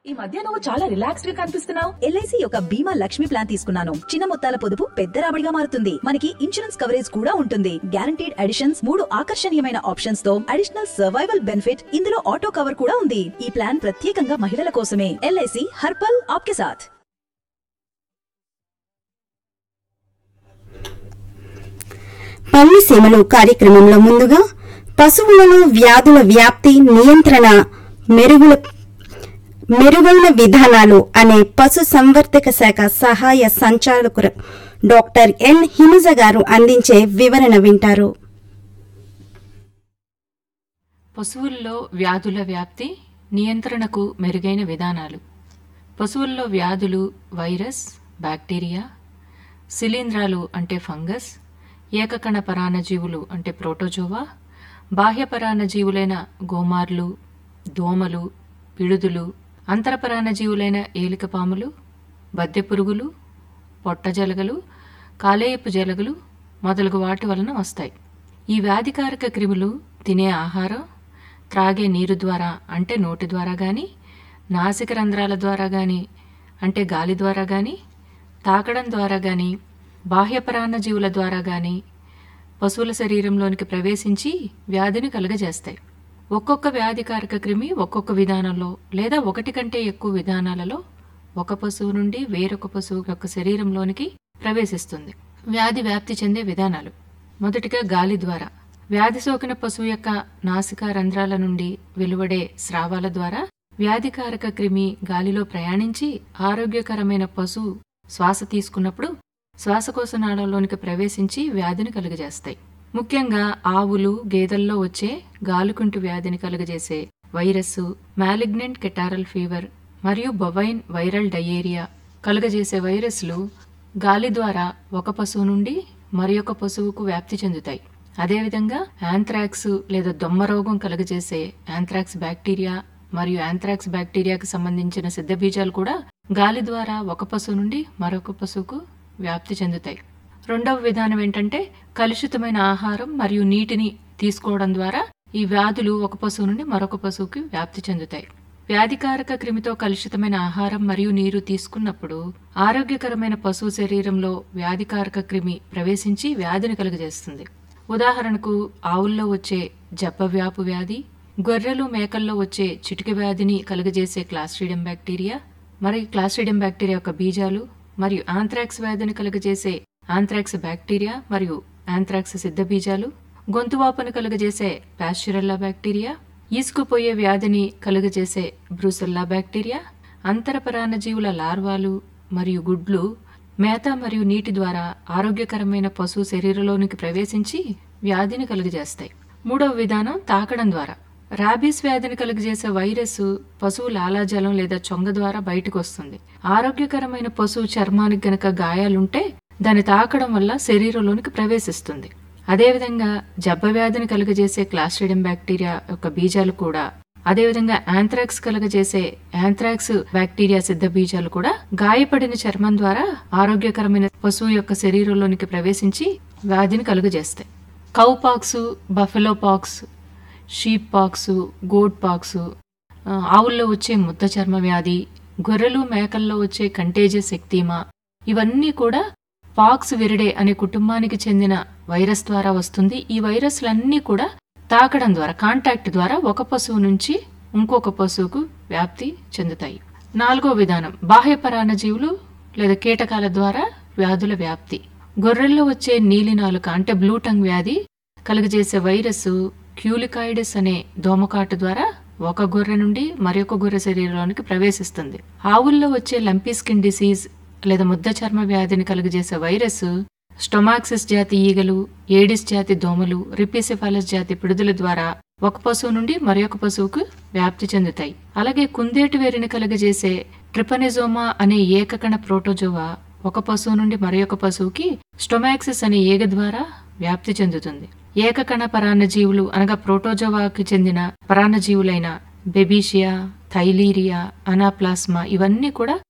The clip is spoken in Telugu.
ఈ మధ్య నువ్వు చాలా రిలాక్స్డ్ గా కనిపిస్తున్నావు ఎల్ఐసి యొక్క బీమా లక్ష్మి ప్లాన్ తీసుకున్నాను చిన్న మొత్తాల పొదుపు పెద్ద రాబడిగా మారుతుంది మనకి ఇన్సూరెన్స్ కవరేజ్ కూడా ఉంటుంది గ్యారంటీడ్ అడిషన్స్ మూడు ఆకర్షణీయమైన ఆప్షన్స్ తో అడిషనల్ సర్వైవల్ బెనిఫిట్ ఇందులో ఆటో కవర్ కూడా ఉంది ఈ ప్లాన్ ప్రత్యేకంగా మహిళల కోసమే ఎల్ఐసి హర్పల్ ఆప్కే సాథ్ పల్లి సీమలు కార్యక్రమంలో ముందుగా పశువులలో వ్యాధుల వ్యాప్తి నియంత్రణ మెరుగుల మెరుగైన విధానాలు అనే పశు సంవర్ధక శాఖ సహాయ సంచాలకులు డాక్టర్ ఎన్ హిమజ గారు అందించే వివరణ వింటారు పశువుల్లో వ్యాధుల వ్యాప్తి నియంత్రణకు మెరుగైన విధానాలు పశువుల్లో వ్యాధులు వైరస్ బ్యాక్టీరియా శిలీంధ్రాలు అంటే ఫంగస్ ఏకకణ పరాన్నజీవులు అంటే ప్రోటోజోవా బాహ్య పరాన్నజీవులైన గోమార్లు దోమలు పిడుదులు అంతరపరాన్నజీవులైన ఏలికపాములు బద్దె పురుగులు పొట్టజలగలు కాలేయపు జలగలు మొదలగు వాటి వలన వస్తాయి ఈ వ్యాధికారక క్రిములు తినే ఆహారం త్రాగే నీరు ద్వారా అంటే నోటి ద్వారా కానీ నాసిక రంధ్రాల ద్వారా కానీ అంటే గాలి ద్వారా కానీ తాకడం ద్వారా కానీ బాహ్యపరాన్న జీవుల ద్వారా కానీ పశువుల శరీరంలోనికి ప్రవేశించి వ్యాధిని కలుగజేస్తాయి ఒక్కొక్క వ్యాధికారక క్రిమి ఒక్కొక్క విధానంలో లేదా ఒకటి కంటే ఎక్కువ విధానాలలో ఒక పశువు నుండి వేరొక పశువు యొక్క శరీరంలోనికి ప్రవేశిస్తుంది వ్యాధి వ్యాప్తి చెందే విధానాలు మొదటిగా గాలి ద్వారా వ్యాధి సోకిన పశువు యొక్క నాసికా రంధ్రాల నుండి వెలువడే స్రావాల ద్వారా వ్యాధికారక క్రిమి గాలిలో ప్రయాణించి ఆరోగ్యకరమైన పశువు శ్వాస తీసుకున్నప్పుడు శ్వాసకోశ నాళంలోనికి ప్రవేశించి వ్యాధిని కలుగజేస్తాయి ముఖ్యంగా ఆవులు గేదెల్లో వచ్చే గాలుకుంటు వ్యాధిని కలుగజేసే వైరస్సు మ్యాలిగ్నెంట్ కెటారల్ ఫీవర్ మరియు బొవైన్ వైరల్ డయేరియా కలుగజేసే వైరస్లు గాలి ద్వారా ఒక పశువు నుండి మరి ఒక పశువుకు వ్యాప్తి చెందుతాయి అదేవిధంగా యాంథ్రాక్స్ లేదా దొమ్మ రోగం కలుగజేసే యాంథ్రాక్స్ బ్యాక్టీరియా మరియు యాంథ్రాక్స్ బ్యాక్టీరియాకు సంబంధించిన సిద్ధబీజాలు కూడా గాలి ద్వారా ఒక పశువు నుండి మరొక పశువుకు వ్యాప్తి చెందుతాయి రెండవ విధానం ఏంటంటే కలుషితమైన ఆహారం మరియు నీటిని తీసుకోవడం ద్వారా ఈ వ్యాధులు ఒక పశువు నుండి మరొక పశువుకి వ్యాప్తి చెందుతాయి వ్యాధికారక క్రిమితో కలుషితమైన ఆహారం మరియు నీరు తీసుకున్నప్పుడు ఆరోగ్యకరమైన పశువు శరీరంలో వ్యాధికారక క్రిమి ప్రవేశించి వ్యాధిని కలుగజేస్తుంది ఉదాహరణకు ఆవుల్లో వచ్చే జబ్బవ్యాపు వ్యాధి గొర్రెలు మేకల్లో వచ్చే చిటిక వ్యాధిని కలుగజేసే క్లాస్ట్రీడియం బ్యాక్టీరియా మరి క్లాస్ట్రీడియం బ్యాక్టీరియా యొక్క బీజాలు మరియు ఆంథ్రాక్స్ వ్యాధిని కలుగజేసే ఆంథ్రాక్స్ బ్యాక్టీరియా మరియు ఆంథ్రాక్స్ సిద్ధ బీజాలు గొంతువాపును కలుగజేసే పాస్చురెల్లా బ్యాక్టీరియా ఈసుకుపోయే వ్యాధిని కలుగజేసే బ్రూసెల్లా బ్యాక్టీరియా అంతరపరాన్నజీవుల లార్వాలు మరియు గుడ్లు మేత మరియు నీటి ద్వారా ఆరోగ్యకరమైన పశువు శరీరంలోనికి ప్రవేశించి వ్యాధిని కలుగజేస్తాయి మూడవ విధానం తాకడం ద్వారా రాబీస్ వ్యాధిని కలుగజేసే వైరస్ పశువు లాలాజలం లేదా చొంగ ద్వారా బయటకు వస్తుంది ఆరోగ్యకరమైన పశువు చర్మానికి గనక గాయాలుంటే దాన్ని తాకడం వల్ల శరీరంలోనికి ప్రవేశిస్తుంది అదేవిధంగా జబ్బ వ్యాధిని కలుగజేసే క్లాస్ట్రిడియం బ్యాక్టీరియా యొక్క బీజాలు కూడా అదేవిధంగా యాంథ్రాక్స్ కలుగజేసే యాంథ్రాక్స్ బ్యాక్టీరియా సిద్ధ బీజాలు కూడా గాయపడిన చర్మం ద్వారా ఆరోగ్యకరమైన పశువు యొక్క శరీరంలోనికి ప్రవేశించి వ్యాధిని కలుగజేస్తాయి cow pox buffalo pox sheep pox goat pox ఆ, ఆవుల్లో వచ్చే ముద్ద చర్మ వ్యాధి గొర్రెలు మేకల్లో వచ్చే కంటేజియస్ ఎక్తీమా ఇవన్నీ కూడా పాక్స్ విరిడే అనే కుటుంబానికి చెందిన వైరస్ ద్వారా వస్తుంది ఈ వైరస్లన్నీ కూడా తాకడం ద్వారా కాంటాక్ట్ ద్వారా ఒక పశువు నుంచి ఇంకొక పశువుకు వ్యాప్తి చెందుతాయి నాలుగో విధానం బాహ్య పరాన్నజీవులు లేదా కీటకాల ద్వారా వ్యాధుల వ్యాప్తి గొర్రెల్లో వచ్చే నీలి నాలుక అంటే బ్లూ టంగ్ వ్యాధి కలుగజేసే వైరస్ క్యూలికాయిడస్ అనే దోమకాటు ద్వారా ఒక గొర్రె నుండి మరొక గొర్రె శరీరంలోనికి ప్రవేశిస్తుంది ఆవుల్లో వచ్చే లంపీ స్కిన్ డిసీజ్ లేదా ముద్ద చర్మ వ్యాధిని కలుగజేసే వైరస్ స్టొమాక్సిస్ జాతి ఈగలు ఏడిస్ జాతి దోమలు రిపిసిఫాలస్ జాతి పిడుదల ద్వారా ఒక పశువు నుండి మరొక పశువుకు వ్యాప్తి చెందుతాయి అలాగే కుందేటి వేరిని కలుగజేసే ట్రిపనిజోమా అనే ఏకకణ ప్రోటోజోవా ఒక పశువు నుండి మరొక పశువుకి స్టొమాక్సిస్ అనే ఈగ ద్వారా వ్యాప్తి చెందుతుంది ఏకకణ పరాన్నజీవులు అనగా ప్రోటోజోవాకి చెందిన పరాన్నజీవులైన బెబీషియా థైలీరియా అనాప్లాస్మా ఇవన్నీ కూడా